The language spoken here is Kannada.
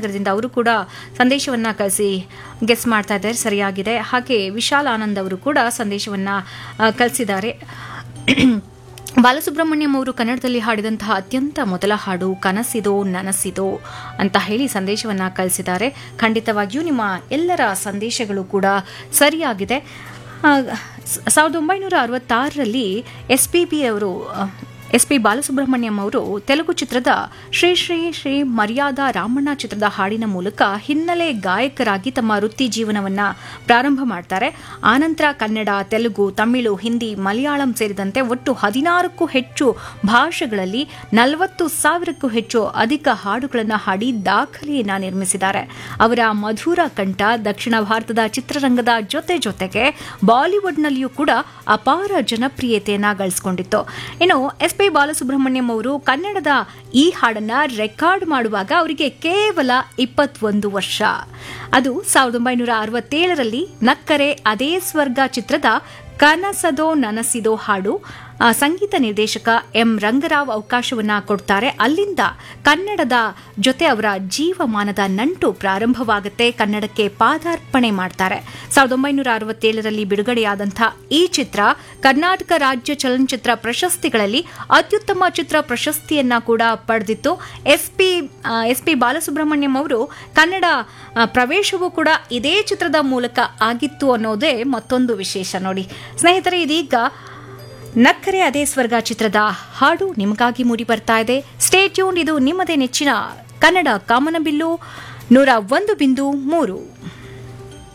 ವಿದ್ಯಾನಗರದಿಂದ ಅವರು ಕೂಡ ಸಂದೇಶವನ್ನ ಕಳಿಸಿ ಗೆಸ್ ಮಾಡ್ತಾ ಇದ್ದಾರೆ ಸರಿಯಾಗಿದೆ ಹಾಗೆ ವಿಶಾಲ್ ಆನಂದ್ ಅವರು ಕೂಡ ಸಂದೇಶವನ್ನ ಆ, ಕಳಿಸಿದ್ದಾರೆ ಬಾಲಸುಬ್ರಹ್ಮಣ್ಯಂ ಅವರು ಕನ್ನಡದಲ್ಲಿ ಹಾಡಿದಂತಹ ಅತ್ಯಂತ ಮೊದಲ ಹಾಡು ಕನಸಿದೋ ನನಸಿದೋ ಅಂತ ಹೇಳಿ ಸಂದೇಶವನ್ನ ಕಳಿಸಿದ್ದಾರೆ ಖಂಡಿತವಾಗಿಯೂ ನಿಮ್ಮ ಎಲ್ಲರ ಸಂದೇಶಗಳು ಕೂಡ ಸರಿಯಾಗಿದೆ ಆ, ಸ- ಸಾವಿರದ ಒಂಬೈನೂರ ಅರವತ್ತಾರರಲ್ಲಿ ಎಸ್ ಪಿ ಬಿ ಅವರು ಆ, ಎಸ್ ಪಿ ಬಾಲಸುಬ್ರಹ್ಮಣ್ಯಂ ಅವರು ತೆಲುಗು ಚಿತ್ರದ ಶ್ರೀ ಶ್ರೀ ಶ್ರೀ ಮರ್ಯಾದಾ ರಾಮಣ್ಣ ಚಿತ್ರದ ಹಾಡಿನ ಮೂಲಕ ಹಿನ್ನೆಲೆ ಗಾಯಕರಾಗಿ ತಮ್ಮ ವೃತ್ತಿ ಜೀವನವನ್ನ ಪ್ರಾರಂಭ ಮಾಡ್ತಾರೆ ಆನಂತರ ಕನ್ನಡ ತೆಲುಗು ತಮಿಳು ಹಿಂದಿ ಮಲಯಾಳಂ ಸೇರಿದಂತೆ ಒಟ್ಟು ಹದಿನಾರಕ್ಕೂ ಹೆಚ್ಚು ಭಾಷೆಗಳಲ್ಲಿ ನಲವತ್ತು ಸಾವಿರಕ್ಕೂ ಹೆಚ್ಚು ಅಧಿಕ ಹಾಡುಗಳನ್ನು ಹಾಡಿ ದಾಖಲೆಯನ್ನ ನಿರ್ಮಿಸಿದ್ದಾರೆ ಅವರ ಮಧುರ ಕಂಠ ದಕ್ಷಿಣ ಭಾರತದ ಚಿತ್ರರಂಗದ ಜೊತೆ ಜೊತೆಗೆ ಬಾಲಿವುಡ್ನಲ್ಲಿಯೂ ಕೂಡ ಅಪಾರ ಜನಪ್ರಿಯತೆಯನ್ನ ಗಳಿಸಿಕೊಂಡಿತ್ತು ಇನ್ನು ಎಸ್ ಪಿ ಬಾಲಸುಬ್ರಹ್ಮಣ್ಯಂ ಅವರು ಕನ್ನಡದ ಈ ಹಾಡನ್ನ ರೆಕಾರ್ಡ್ ಮಾಡುವಾಗ ಅವರಿಗೆ ಕೇವಲ ಇಪ್ಪತ್ತೊಂದು ವರ್ಷ ಅದು ಸಾವಿರದ ಒಂಬೈನೂರ ಅರವತ್ತೇಳರಲ್ಲಿ ನಕ್ಕರೆ ಅದೇ ಸ್ವರ್ಗ ಚಿತ್ರದ ಕನಸದೋ ನನಸಿದೋ ಹಾಡು ಆ, ಸಂಗೀತ ನಿರ್ದೇಶಕ ಎಂ ರಂಗರಾವ್ ಅವಕಾಶವನ್ನ ಕೊಡ್ತಾರೆ ಅಲ್ಲಿಂದ ಕನ್ನಡದ ಜೊತೆ ಅವರ ಜೀವಮಾನದ ನಂಟು ಪ್ರಾರಂಭವಾಗುತ್ತೆ ಕನ್ನಡಕ್ಕೆ ಪಾದಾರ್ಪಣೆ ಮಾಡ್ತಾರೆ ಸಾವಿರದ ಒಂಬೈನೂರ ಅರವತ್ತೇಳರಲ್ಲಿ ಬಿಡುಗಡೆಯಾದಂಥ ಈ ಚಿತ್ರ ಕರ್ನಾಟಕ ರಾಜ್ಯ ಚಲನಚಿತ್ರ ಪ್ರಶಸ್ತಿಗಳಲ್ಲಿ ಅತ್ಯುತ್ತಮ ಚಿತ್ರ ಪ್ರಶಸ್ತಿಯನ್ನ ಕೂಡ ಪಡೆದಿತ್ತು S P S P Balasubrahmanyam ಅವರು ಕನ್ನಡ ಆ, ಪ್ರವೇಶವೂ ಕೂಡ ಇದೇ ಚಿತ್ರದ ಮೂಲಕ ಆಗಿತ್ತು ಅನ್ನೋದೇ ಮತ್ತೊಂದು ವಿಶೇಷ ನೋಡಿ ಸ್ನೇಹಿತರೆ ಇದೀಗ ನಕ್ಕರೆ ಅದೇ ಸ್ವರ್ಗ ಚಿತ್ರದ ಹಾಡು ನಿಮಗಾಗಿ ಮೂಡಿ ಬರ್ತಾ ಇದೆ ಸ್ಟೇ ಟ್ಯೂನ್ ಇದು ನಿಮ್ಮದೇ ನೆಚ್ಚಿನ ಕನ್ನಡ ಕಾಮನಬಿಲ್ಲು ನೂರ ಒಂದು ಬಿಂದು ಮೂರು